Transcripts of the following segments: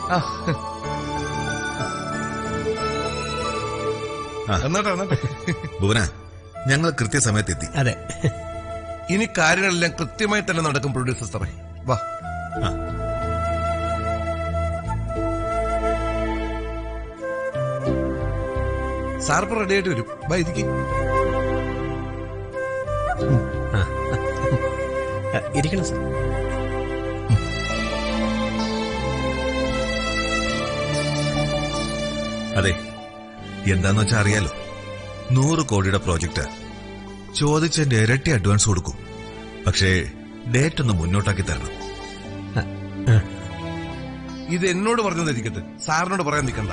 ആ, ആ. എന്നിട്ട് എന്നിട്ട് ഭുവന ഞങ്ങൾ കൃത്യസമയത്ത് എത്തി അതെ ഇനി കാര്യങ്ങളെല്ലാം കൃത്യമായി തന്നെ നടക്കും പ്രൊഡ്യൂസർ സാറേ വാ ആ. സാർപ്പ് റെഡി ആയിട്ട് വരും വാ ഇരിക്കും ആ, ഇരിക്കണം സാർ അതെ എന്താന്ന് വെച്ചാൽ അറിയാലോ നൂറ് കോടിയുടെ പ്രോജക്റ്റ് ചോദിച്ചതിന്റെ ഇരട്ടി അഡ്വാൻസ് കൊടുക്കും പക്ഷേ ഡേറ്റ് ഒന്ന് മുന്നോട്ടാക്കി തരണം ഇത് എന്നോട് പറഞ്ഞതിരിക്കട്ടെ സാറിനോട് പറയാൻ നിൽക്കണ്ട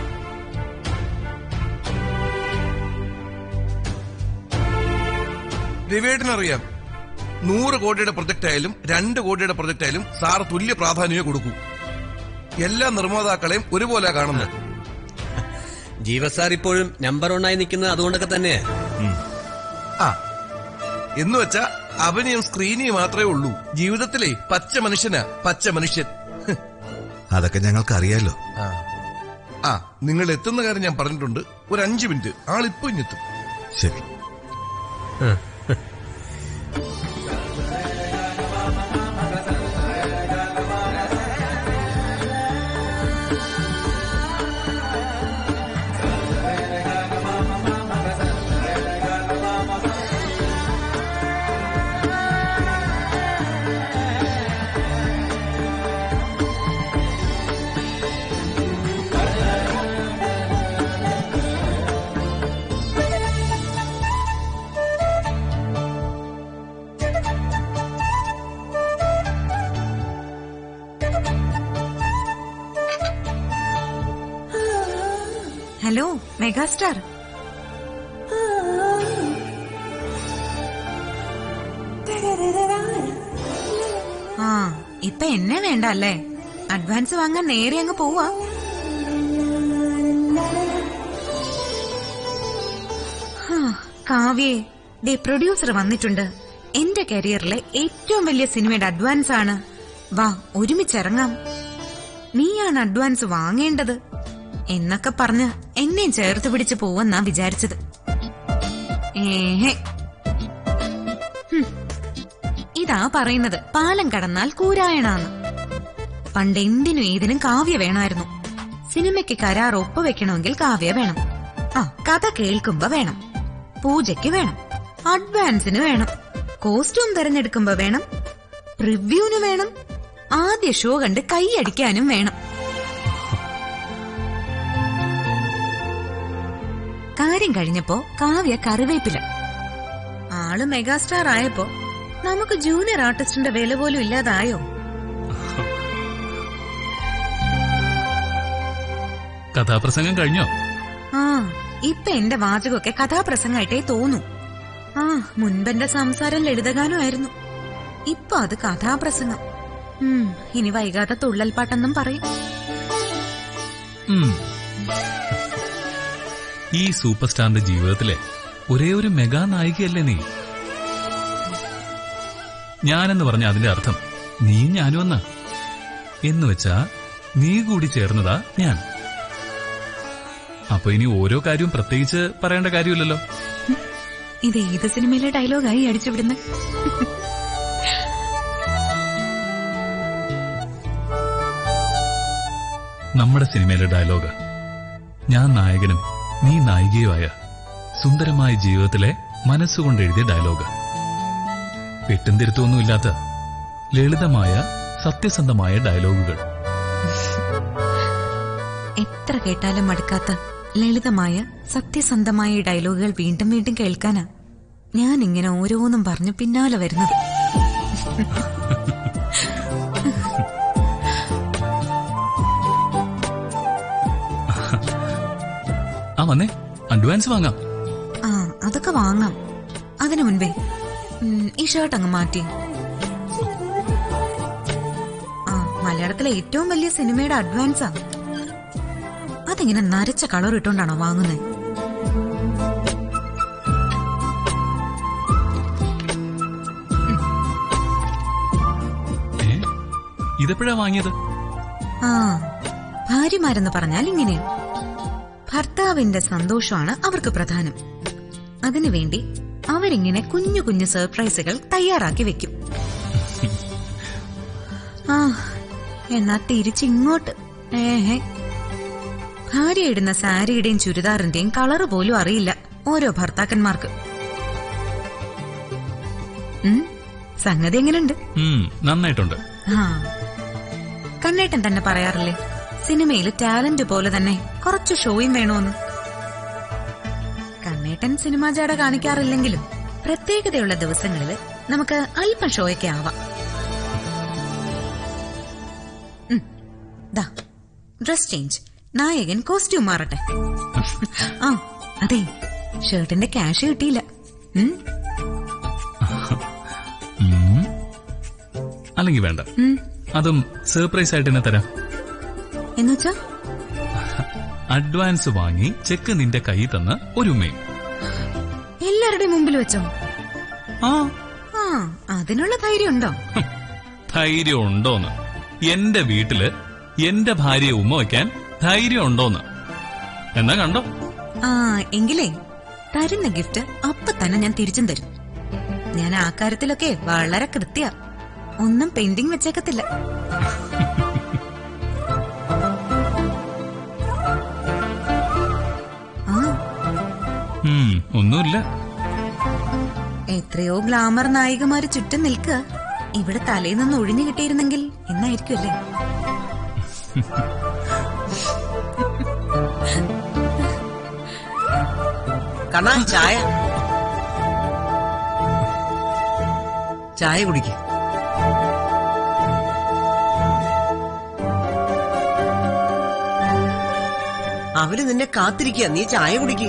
രവിയേട്ടനറിയാം നൂറ് കോടിയുടെ പ്രൊജക്ട് ആയാലും രണ്ട് കോടിയുടെ പ്രൊജക്ട് ആയാലും സാർ തുല്യ പ്രാധാന്യമേ കൊടുക്കൂ എല്ലാ നിർമ്മാതാക്കളെയും ഒരുപോലെ കാണുന്നത് ജീവ സാർ ഇപ്പോഴും നമ്പർ ആയി നിൽക്കുന്നത് അതുകൊണ്ടൊക്കെ തന്നെ ആ എന്ന് വെച്ചാ അഭിനയം സ്ക്രീനിൽ മാത്രമേ ഉള്ളൂ ജീവിതത്തിലെ പച്ച മനുഷ്യനാ പച്ച മനുഷ്യൻ ഹ്. അതൊക്കെ ഞങ്ങൾക്ക് അറിയാലോ ആ. ആ നിങ്ങൾ എത്തുന്ന കാര്യം ഞാൻ പറഞ്ഞിട്ടുണ്ട് ഒരു അഞ്ചു മിനിറ്റ് ആളിപ്പോ ഇങ്ങെത്തും ശരി ഹലോ മെഗാസ്റ്റാർ ആ ഇപ്പൊ എന്നെ വേണ്ട അല്ലേ അഡ്വാൻസ് വാങ്ങാൻ നേരെ അങ്ങ് പോവാ ഹാ, കാവ്യേ ദേ പ്രൊഡ്യൂസർ വന്നിട്ടുണ്ട് എന്റെ കരിയറിലെ ഏറ്റവും വലിയ സിനിമയുടെ അഡ്വാൻസ് ആണ് വാ ഒരുമിച്ചിറങ്ങാം നീയാണ് അഡ്വാൻസ് വാങ്ങേണ്ടത് എന്നൊക്കെ പറഞ്ഞ് എന്നെ ചേർത്ത് പിടിച്ച് പോവെന്നാ വിചാരിച്ചത് ഏഹേ ഹും. ഇതാ പറയുന്നത് പാലം കടന്നാൽ കൂരായണാന്ന് പണ്ട് എന്തിനും ഏതിനും കാവ്യ വേണമായിരുന്നു സിനിമയ്ക്ക് കരാർ ഒപ്പുവെക്കണമെങ്കിൽ കാവ്യ വേണം ആ കഥ കേൾക്കുമ്പോ വേണം പൂജയ്ക്ക് വേണം അഡ്വാൻസിന് വേണം കോസ്റ്റ്യൂം തിരഞ്ഞെടുക്കുമ്പോ വേണം റിവ്യൂന് വേണം ആദ്യ ഷോ കണ്ട് കൈയടിക്കാനും വേണം കാര്യം കഴിഞ്ഞപ്പോ കാവ്യ കറിവേപ്പില ആള് മെഗാസ്റ്റാർ ആയപ്പോ നമുക്ക് ജൂനിയർ ആർട്ടിസ്റ്റിന്റെ വില പോലും ഇല്ലാതായോ കഥാപ്രസംഗം കഴിഞ്ഞോ ആ ഇപ്പൊ എന്റെ വാചകമൊക്കെ കഥാപ്രസംഗമായിട്ടേ തോന്നൂ ആ മുൻപെന്റെ സംസാരം ലളിതഗാനമായിരുന്നു ഇപ്പൊ അത് കഥാപ്രസംഗം ഉം ഇനി വൈകാതെ തുള്ളൽപ്പാട്ടെന്നും പറയും ഉം. ഈ സൂപ്പർ സ്റ്റാറിന്റെ ജീവിതത്തിലെ ഒരേ ഒരു മെഗാ നായികയല്ലേ നീ ഞാനെന്ന് പറഞ്ഞ അതിന്റെ അർത്ഥം നീ ഞാനും എന്നാ എന്ന് വെച്ചാ നീ കൂടി ചേർന്നതാ ഞാൻ അപ്പൊ ഇനി ഓരോ കാര്യവും പ്രത്യേകിച്ച് പറയേണ്ട കാര്യമില്ലല്ലോ ഇത് ഏത് സിനിമയിലെ ഡയലോഗായി അടിച്ചുവിടുന്നത് നമ്മുടെ സിനിമയിലെ ഡയലോഗ് ഞാൻ നായകനും നീ നായികയുമായ സുന്ദരമായ ജീവിതത്തിലെ മനസ്സുകൊണ്ട് എഴുതിയ ഡയലോഗ് വെട്ടും തിരുത്തൊന്നുമില്ലാത്ത ലളിതമായ സത്യസന്ധമായ ഡയലോഗുകൾ എത്ര കേട്ടാലും മടുക്കാത്ത ലളിതമായ സത്യസന്ധമായ ഈ ഡയലോഗുകൾ വീണ്ടും വീണ്ടും കേൾക്കാനാ ഞാൻ ഇങ്ങനെ ഓരോന്നും പറഞ്ഞു പിന്നാലെ വരുന്നത് ആ വന്നേ അഡ്വാൻസ് വാങ്ങാം ആ അതൊക്കെ വാങ്ങാം അതിനു മുൻപേ ഉം, ഈ ഷർട്ട് അങ്ങ് മാറ്റി ആ മലയാളത്തിലെ ഏറ്റവും വലിയ സിനിമയുടെ അഡ്വാൻസാ അതിങ്ങനെ നരച്ച കളർ ഇട്ടോണ്ടാണോ വാങ്ങുന്നത് ഏ ഇതെപ്പോഴാ വാങ്ങിയത് ആ ഭാര്യമാരെന്ന് പറഞ്ഞാൽ ഇങ്ങനെയാണ് ഭർത്താവിന്റെ സന്തോഷമാണ് അവർക്ക് പ്രധാനം അതിനുവേണ്ടി അവരിങ്ങനെ കുഞ്ഞു കുഞ്ഞു സർപ്രൈസുകൾ തയ്യാറാക്കി വെക്കും ആ എന്നാ തിരിച്ചിങ്ങോട്ട് ഏഹേ ഭാര്യ ഇടുന്ന സാരിയുടെയും ചുരിദാറിന്റെയും കളറ് പോലും അറിയില്ല ഓരോ ഭർത്താക്കന്മാർക്ക് ഉം, സംഗതി എങ്ങനെയുണ്ട് ഉം, നന്നായിട്ടുണ്ട് ആ കണ്ണേട്ടൻ തന്നെ പറയാറില്ലേ സിനിമയിൽ ടാലന്റ് പോലെ തന്നെ കുറച്ച് ഷോയും വേണോന്ന് കണ്ണേട്ടൻ സിനിമാ ജാട കാണിക്കാറില്ലെങ്കിലും പ്രത്യേകതയുള്ള ദിവസങ്ങളിൽ നമുക്ക് അല്പം ഷോയൊക്കെ ആവാം ഉം, ദാ ഡ്രസ് ചേഞ്ച് നായകൻ കോസ്റ്റ്യൂം മാറട്ടെ ആ അതെ ഷർട്ടിന്റെ ക്യാഷ് കിട്ടിയില്ല ഉം, ഉം. അല്ലെങ്കിൽ വേണ്ട ഉം. അതും സർപ്രൈസ് ആയിട്ട് തന്നെ തരാം എന്നുവെച്ചാ അഡ്വാൻസ് വാങ്ങി ചെക്ക് നിന്റെ കൈ തന്ന് ഒരു ഉമ്മയും എല്ലാവരുടെയും മുമ്പിൽ വെച്ചോ ആ ആ അതിനുള്ള ധൈര്യം ഉണ്ടോ ഹും, ധൈര്യം ഉണ്ടോന്ന് എന്റെ വീട്ടില് എന്റെ ഭാര്യയെ ഉമ്മ വയ്ക്കാൻ ധൈര്യം ഉണ്ടോന്ന് എന്നാ കണ്ടോ ആ എങ്കിലേ തരുന്ന ഗിഫ്റ്റ് അപ്പൊ തന്നെ ഞാൻ തിരിച്ചും തരും ഞാൻ ആ കാര്യത്തിലൊക്കെ വളരെ കൃത്യ ഒന്നും പെൻഡിങ് വെച്ചേക്കത്തില്ല ആ ഉം, ഒന്നുമില്ല എത്രയോ ഗ്ലാമർ നായികമാര് ചുറ്റും നിൽക്കുക ഇവിടെ തലയിൽ നിന്ന് ഒഴിഞ്ഞു കിട്ടിയിരുന്നെങ്കിൽ എന്നായിരിക്കും അല്ലേ കണ്ണാ ചായ ചായ കുടിക്ക അവര് നിന്നെ കാത്തിരിക്കുക നീ ചായ കുടിക്ക്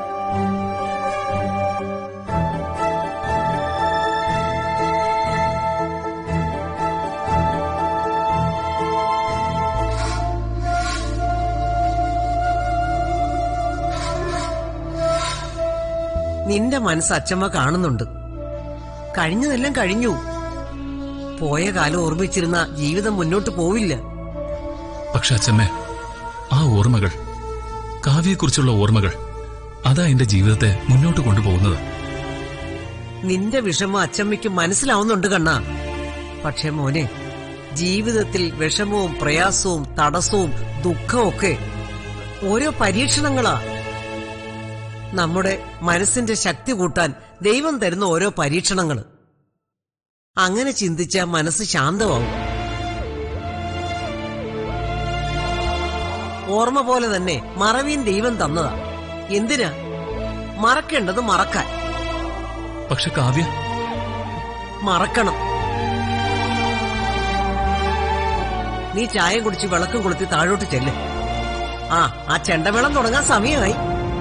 നിന്റെ മനസ്സ് അച്ചമ്മ കാണുന്നുണ്ട് കഴിഞ്ഞതെല്ലാം കഴിഞ്ഞു പോയ കാലം ഓർമ്മിച്ചിരുന്ന ജീവിതം മുന്നോട്ട് പോവില്ല പക്ഷെ അച്ഛമ്മേ ആ ഓർമ്മകൾ കാവ്യെക്കുറിച്ചുള്ള ഓർമ്മകൾ അതാ എന്റെ ജീവിതത്തെ മുന്നോട്ട് കൊണ്ടുപോകുന്നത് നിന്റെ വിഷമം അച്ചമ്മയ്ക്ക് മനസ്സിലാവുന്നുണ്ട് കണ്ണാ പക്ഷെ മോനെ ജീവിതത്തിൽ വിഷമവും പ്രയാസവും തടസ്സവും ദുഃഖവും ഒക്കെ ഓരോ പരീക്ഷണങ്ങളാ നമ്മുടെ മനസ്സിന്റെ ശക്തി കൂട്ടാൻ ദൈവം തരുന്ന ഓരോ പരീക്ഷണങ്ങൾ അങ്ങനെ ചിന്തിച്ച മനസ്സ് ശാന്തമാവും ഓർമ്മ പോലെ തന്നെ മറവിയും ദൈവം തന്നതാ എന്തിനാ മറക്കേണ്ടത് മറക്കാൻ പക്ഷെ കാവ്യ മറക്കണം നീ ചായ കുടിച്ച് വിളക്കും കൊളുത്തി താഴോട്ട് ചെല്ല് ആ ആ ചെണ്ടമേളം തുടങ്ങാൻ സമയമായി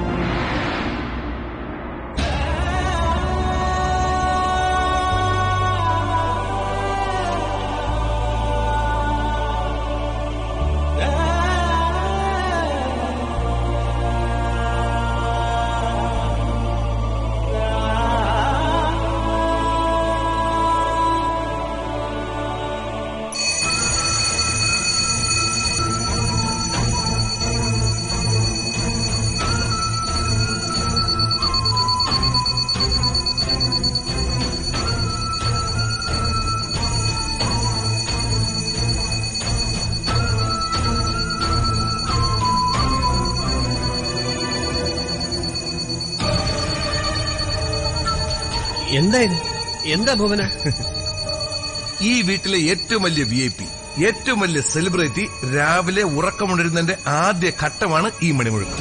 എന്താ ഇത് എന്താ ഭുവന ഈ വീട്ടിലെ ഏറ്റവും വലിയ വി ഐ പി ഏറ്റവും വലിയ സെലിബ്രിറ്റി രാവിലെ ഉറക്കമുണരുന്നതിന്റെ ആദ്യ ഘട്ടമാണ് ഈ മണിമുഴക്കം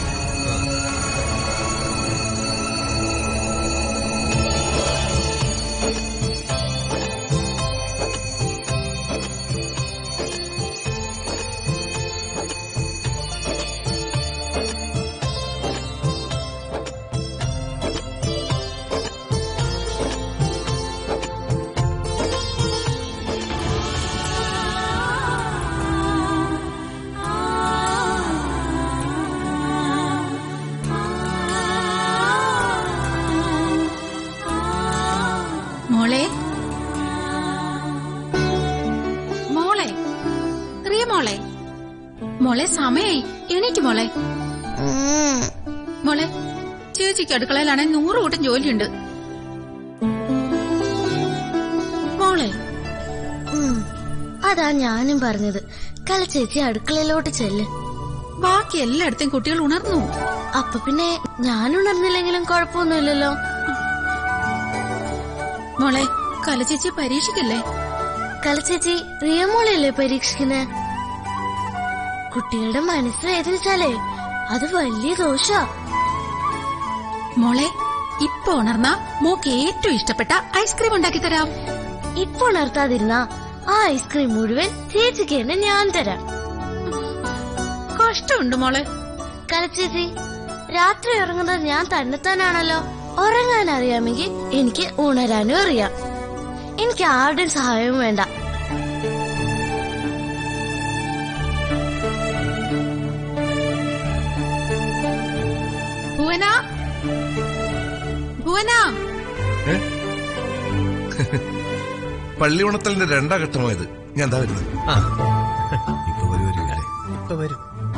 മോളെ മോളെ ചേച്ചിക്ക് അടുക്കളയിലാണെങ്കിൽ നൂറ് കൂട്ടം ജോലിയുണ്ട് മോളെ ഉം. അതാ ഞാനും പറഞ്ഞത് കലച്ചേച്ചി അടുക്കളയിലോട്ട് ചെല്ല് ബാക്കി എല്ലായിടത്തും കുട്ടികൾ ഉണർന്നു അപ്പൊ പിന്നെ ഞാൻ ഉണർന്നില്ലെങ്കിലും കുഴപ്പമൊന്നുമില്ലല്ലോ മോളെ കലച്ചേച്ചി പരീക്ഷിക്കല്ലേ കലച്ചേച്ചി റിയമോളയല്ലേ പരീക്ഷിക്കുന്നത് കുട്ടികളുടെ മനസ്സ് വേദനിച്ചാലേ അത് വലിയ ദോഷ മോളെ ഇപ്പൊ ഉണർന്ന മോക്ക് ഏറ്റവും ഇഷ്ടപ്പെട്ട ഐസ്ക്രീം ഉണ്ടാക്കി തരാം ഇപ്പൊ ഉണർത്താതിരുന്ന ആ ഐസ്ക്രീം മുഴുവൻ ചേച്ചിക്ക് തന്നെ ഞാൻ തരാം കഷ്ടമുണ്ട് മോളെ കലച്ചേച്ചി രാത്രി ഉറങ്ങുന്നത് ഞാൻ തന്നെത്താനാണല്ലോ ഉറങ്ങാൻ അറിയാമെങ്കിൽ എനിക്ക് ഉണരാനും അറിയാം എനിക്ക് ആരുടെയും സഹായവും വേണ്ട ഭുവന ഭുവന പള്ളി ഉണത്തലിന്റെ രണ്ടാം ഘട്ടമായത് ഞാൻ എന്താ വരുന്നത് ആ ഇപ്പൊ വരുവല്ലേ ഇപ്പൊ വരും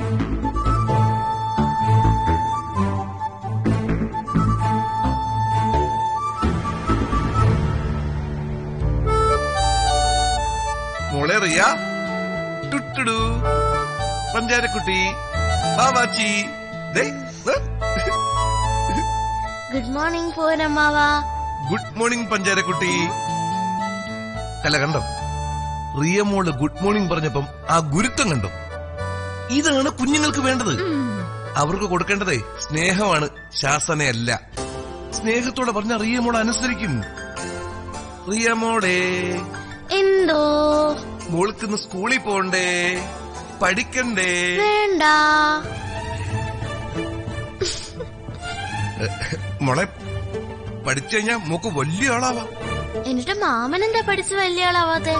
മോളെ റിയ ടുട്ടുടു പഞ്ചാരക്കുട്ടി ബാബാച്ചി ദേ, ദേ. ഗുഡ് മോർണിംഗ് പൂനമ്മാവ ഗുഡ് മോർണിംഗ് പഞ്ചാരക്കുട്ടി കല കണ്ടോ റിയ മോള് ഗുഡ് മോർണിംഗ് പറഞ്ഞപ്പം ആ ഗുരുത്വം കണ്ടോ ഇതാണ് കുഞ്ഞുങ്ങൾക്ക് വേണ്ടത് അവർക്ക് കൊടുക്കേണ്ടതേ സ്നേഹമാണ് ശാസനയല്ല സ്നേഹത്തോടെ പറഞ്ഞ റിയ മോൾ അനുസരിക്കും റിയ മോളെ എന്തോ മോൾക്കിന്ന് സ്കൂളിൽ പോണ്ടേ പഠിക്കണ്ടേ വേണ്ട മോളെ പഠിച്ചു കഴിഞ്ഞാ മോക്ക് വലിയ ആളാവാം എന്നിട്ട് മാമൻ എന്താ പഠിച്ച് വലിയ ആളാവാത്തെ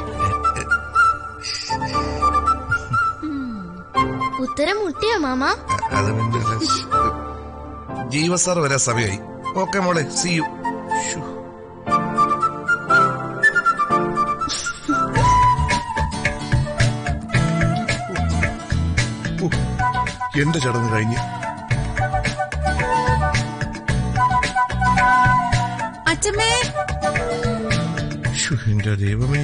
ഉത്തരം മുട്ടിയോ മാമ അത് പിന്നെ ജീവ സാർ വരാൻ സമയമായി ഓക്കെ മോളെ സി യു എന്റെ ചടങ്ങ് കഴിഞ്ഞ് അച്ഛമ്മേ ശ്ശോ, എന്റെ ദൈവമേ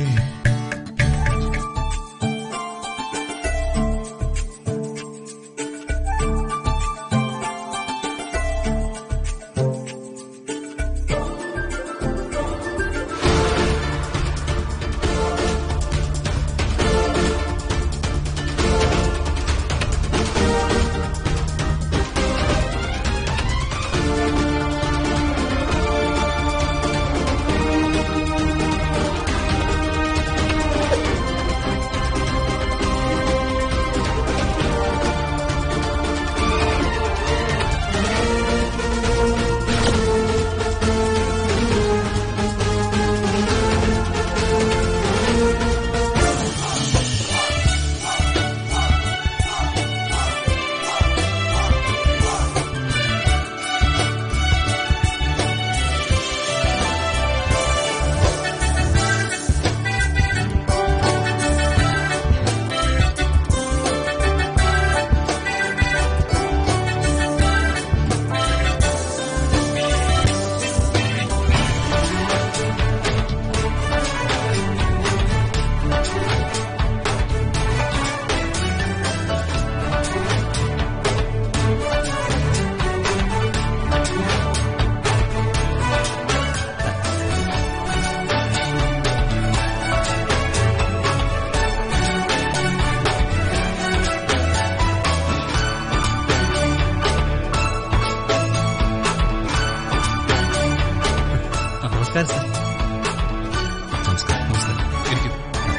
ആ, നമസ്കാരം സാർ നമസ്കാരം നമസ്കാരം ഇരിക്കും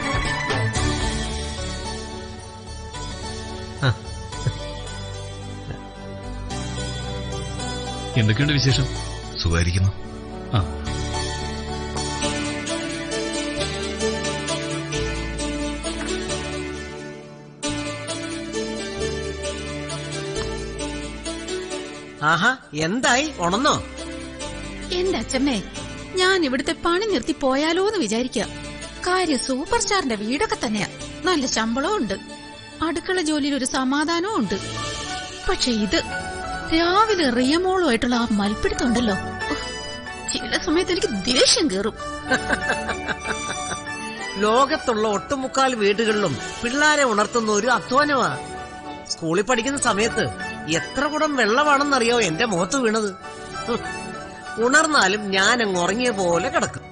ആ എന്തൊക്കെയുണ്ട് വിശേഷം സുഖമായിരിക്കുന്നു ആ ആഹാ എന്തായി ഉണന്നോ എന്റെ അച്ഛമ്മേ ഞാൻ ഇവിടുത്തെ പണി നിർത്തി പോയാലോ എന്ന് വിചാരിക്കുക കാര്യം സൂപ്പർ സ്റ്റാറിന്റെ വീടൊക്കെ തന്നെയാ നല്ല ശമ്പളവും ഉണ്ട് അടുക്കള ജോലിയിൽ ഒരു സമാധാനവും ഉണ്ട് പക്ഷെ ഇത് രാവിലെ റിയമോളുമായിട്ടുള്ള ആ മൽപ്പിടുത്തം ഉണ്ടല്ലോ ഉഫ്, ചില സമയത്ത് എനിക്ക് ദേഷ്യം കേറും ലോകത്തുള്ള ഒട്ടുമുക്കാൽ വീടുകളിലും പിള്ളാരെ ഉണർത്തുന്ന ഒരു അധ്വാനമാ സ്കൂളിൽ പഠിക്കുന്ന സമയത്ത് എത്ര കുടം വെള്ളമാണെന്നറിയോ എന്റെ മുഖത്ത് വീണത് ഹ്. ഉണർന്നാലും ഞാൻ അങ്ങ് ഉറങ്ങിയ പോലെ കിടക്കും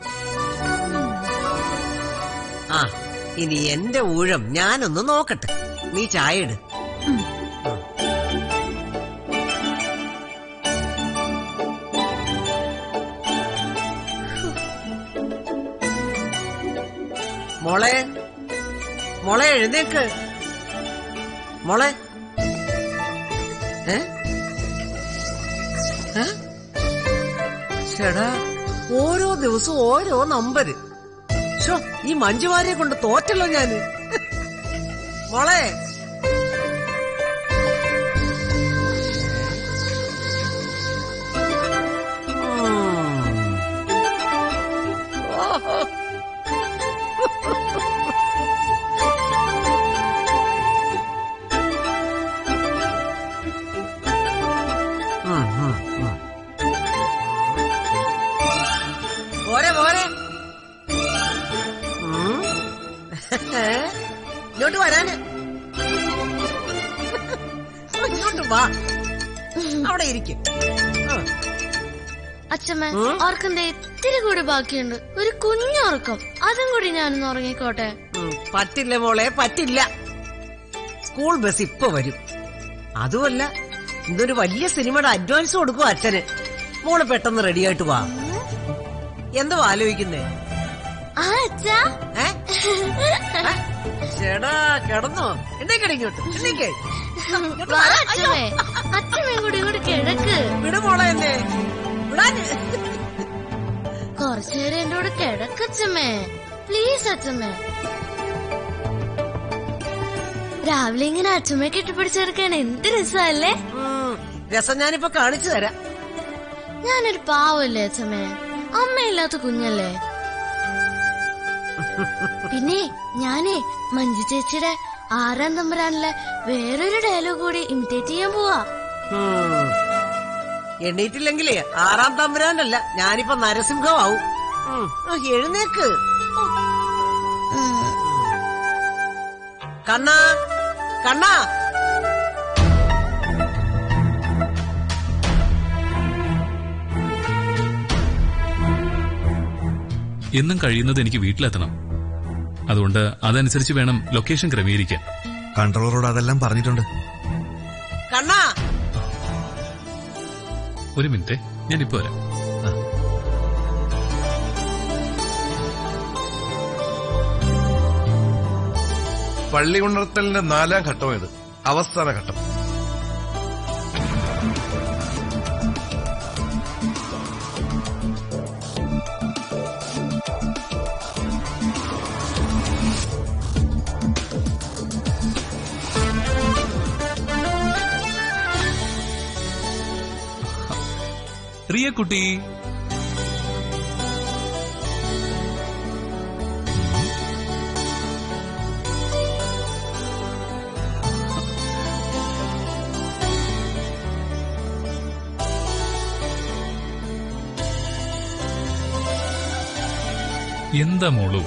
ആ ഇനി എന്റെ ഊഴം ഞാനൊന്ന് നോക്കട്ടെ നീ ചായ ഇട് മോളെ മോളെ എഴുന്നേക്ക് മോളെ ഏ ഏ? ചേടാ ഓരോ ദിവസവും ഓരോ നമ്പര് ശോ ഈ മഞ്ജുവാരിയെ കൊണ്ട് തോറ്റല്ലോ ഞാന് മോളെ ഉം. ഓഹോ ഉം, ഉം, ഉം. പോരെ പോരെ ഉം. ഇങ്ങോട്ട് വരാന് ഇങ്ങോട്ട് വാ അവിടെ ഇരിക്കും അച്ഛമ്മ ഉം? ഓർക്കണ്ടേ ഇത്തിരി കൂടി ബാക്കിയുണ്ട് ഒരു കുഞ്ഞുറക്കം അതും കൂടി ഞാനൊന്ന് ഉറങ്ങിക്കോട്ടെ പറ്റില്ല മോളെ പറ്റില്ല സ്കൂൾ ബസ് ഇപ്പൊ വരും അതുമല്ല ഇന്നൊരു വലിയ സിനിമയുടെ അഡ്വാൻസ് കൊടുക്കും അച്ഛന് മോള് പെട്ടെന്ന് റെഡിയായിട്ട് വാ എന്തോ ആലോചിക്കുന്നേ ആ അച്ഛാ ഏ ഏ? ചേടാ കിടന്നോ എന്നേക്കട ഇങ്ങോട്ട് എന്നേക്കേ വാ അച്ഛമ്മേ അച്ഛമ്മയും കൂടി ഇങ്ങോട്ട് കിടക്ക് വിട് മോളെ എന്നെ വിടാന് കുറച്ചേരം എന്റെ കൂടെ കിടക്കച്ചമ്മേ പ്ലീസ് അച്ഛമ്മേ രാവിലെ ഇങ്ങനെ അച്ഛമ്മയെ കെട്ടിപ്പിടിച്ചെടുക്കാൻ എന്ത് രസമല്ലേ ഉം, രസം ഞാനിപ്പോ കാണിച്ചു തരാം ഞാനൊരു പാവല്ലേ അച്ഛമ്മേ അമ്മയില്ലാത്ത കുഞ്ഞല്ലേ പിന്നെ ഞാനേ മഞ്ജു ചേച്ചിയുടെ ആറാം തമ്പുരാനിലെ വേറൊരു ഡയലോഗ് കൂടി ഇമിറ്റേറ്റ് ചെയ്യാൻ പോവാ ഉം. എണ്ണീറ്റില്ലെങ്കിലേ ആറാം തമ്പുരാനല്ല ഞാനിപ്പോ നരസിംഹമാവും ഉം, ആ, എഴുന്നേക്ക് ഉം. കണ്ണാ കണ്ണാ എന്നും കഴിയുന്നത് എനിക്ക് വീട്ടിലെത്തണം അതുകൊണ്ട് അതനുസരിച്ച് വേണം ലൊക്കേഷൻ ക്രമീകരിക്കാൻ കൺട്രോളറോട് അതെല്ലാം പറഞ്ഞിട്ടുണ്ട് കണ്ണാ ഒരു മിനിറ്റ് ഞാൻ ഇപ്പൊ വരാം പള്ളി ഉണർത്തലിന്റെ നാലാം ഘട്ടം ഇത് അവസാന ഘട്ടം റിയ കുട്ടി എന്താ മോളു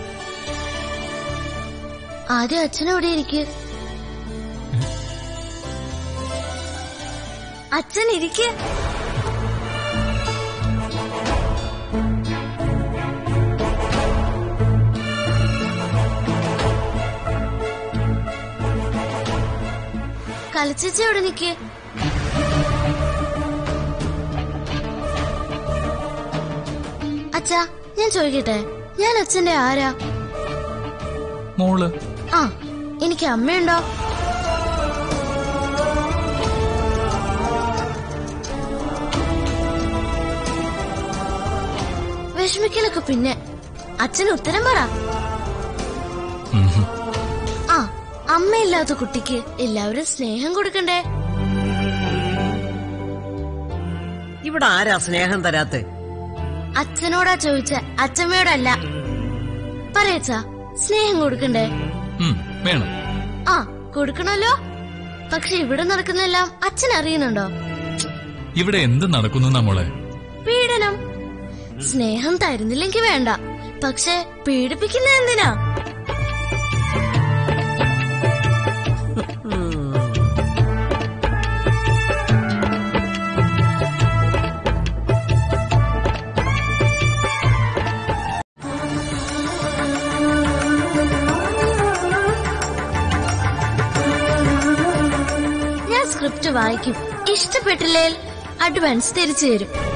ആദ്യം അച്ഛനവിടെ ഇരിക്ക് അച്ഛൻ ഇരിക്ക് കളിച്ചേച്ചി അവിടെ നിക്ക് അച്ഛാ ഞാൻ ചോദിക്കട്ടെ ഞാൻ അച്ഛന്റെ ആരാ മോള് ആ എനിക്ക് അമ്മയുണ്ടോ വിഷമിക്കലൊക്കെ പിന്നെ അച്ഛൻ ഉത്തരം പറ ഉം ഹും. ആ അമ്മയില്ലാത്ത കുട്ടിക്ക് എല്ലാവരും സ്നേഹം കൊടുക്കണ്ടേ ഇവിടെ ആരാ സ്നേഹം തരാത്തെ അച്ഛനോടാ ചോദിച്ച അച്ഛമ്മയോടല്ല പറയച്ചാ സ്നേഹം കൊടുക്കണ്ടേ ഉം, വേണം ആ കൊടുക്കണല്ലോ പക്ഷെ ഇവിടെ നടക്കുന്നെല്ലാം അച്ഛൻ അറിയുന്നുണ്ടോ ഇവിടെ എന്ത് നടക്കുന്നു നമ്മളെ പീഡനം സ്നേഹം തരുന്നില്ലെങ്കി വേണ്ട പക്ഷെ പീഡിപ്പിക്കുന്ന എന്തിനാ ഞാൻ സ്ക്രിപ്റ്റ് വായിക്കും ഇഷ്ടപ്പെട്ടില്ലേൽ അഡ്വാൻസ് തിരിച്ചു തരും